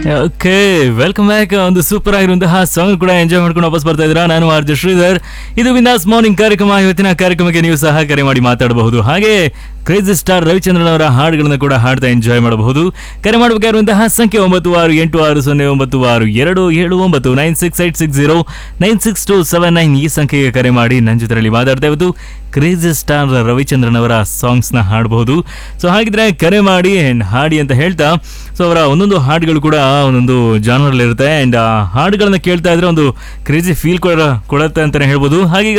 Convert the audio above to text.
okay welcome back ಒಂದು super ಆಗಿರುವಂತಹ song ಕೂಡ ಎಂಜಾಯ್ ಮಾಡ್ಕೊಂಡು ವಾಪಸ್ ಬರ್ತಾ ಇದ್ದೀರಾ ನಾನು ಆರ್ ಜೆ ಶ್ರೀಧರ್ ಇದು ವಿಂದಾಸ್ ಮಾರ್ನಿಂಗ್ ಕಾರ್ಯಕ್ರಮ ಇವತ್ತಿನ ಕಾರ್ಯಕ್ರಮಕ್ಕೆ ನೀವು ಸಹ ಕರೆ ಮಾಡಿ ಮಾತಾಡಬಹುದು ಹಾಗೆ ಕ್ರೇಜಿ ಸ್ಟಾರ್ ರವಿಚಂದ್ರನ್ ಅವರ ಹಾಡುಗಳನ್ನು ಕೂಡ ಹಾಡ್ತಾ ಎಂಜಾಯ್ ಮಾಡಬಹುದು ಕರೆ ಮಾಡಬೇಕಾಗಿರುವಂತಹ ಸಂಖ್ಯೆ ಒಂಬತ್ತು ಆರು ಎಂಟು ಆರು ಸೊನ್ನೆ ಒಂಬತ್ತು ಆರು ಎರಡು ಏಳು ಒಂಬತ್ತು nine six eight six zero nine six two seven nine ಈ ಸಂಖ್ಯೆಗೆ ಕರೆ ಮಾಡಿ ನನ್ನ ಜೊತೆಯಲ್ಲಿ ಮಾತಾಡ್ತಾ ಇವತ್ತು ಕ್ರೇಜಿ ಸ್ಟಾರ್ ರವಿಚಂದ್ರನ್ ಅವರ ಸಾಂಗ್ಸ್ನ ಹಾಡಬಹುದು ಸೊ ಹಾಗಿದ್ರೆ ಕರೆ ಮಾಡಿ ಆ್ಯಂಡ್ ಹಾಡಿ ಅಂತ ಹೇಳ್ತಾ ಸೊ ಅವರ ಒಂದೊಂದು ಹಾಡುಗಳು ಕೂಡ ಒಂದೊಂದು ಜಾನರಲ್ಲಿ ಇರುತ್ತೆ ಆ್ಯಂಡ್ ಆ ಹಾಡುಗಳನ್ನ ಕೇಳ್ತಾ ಇದ್ರೆ ಒಂದು ಕ್ರೇಜಿ ಫೀಲ್ ಕೂಡ ಕೊಡುತ್ತೆ ಅಂತಲೇ ಹೇಳ್ಬೋದು ಹಾಗೀಗ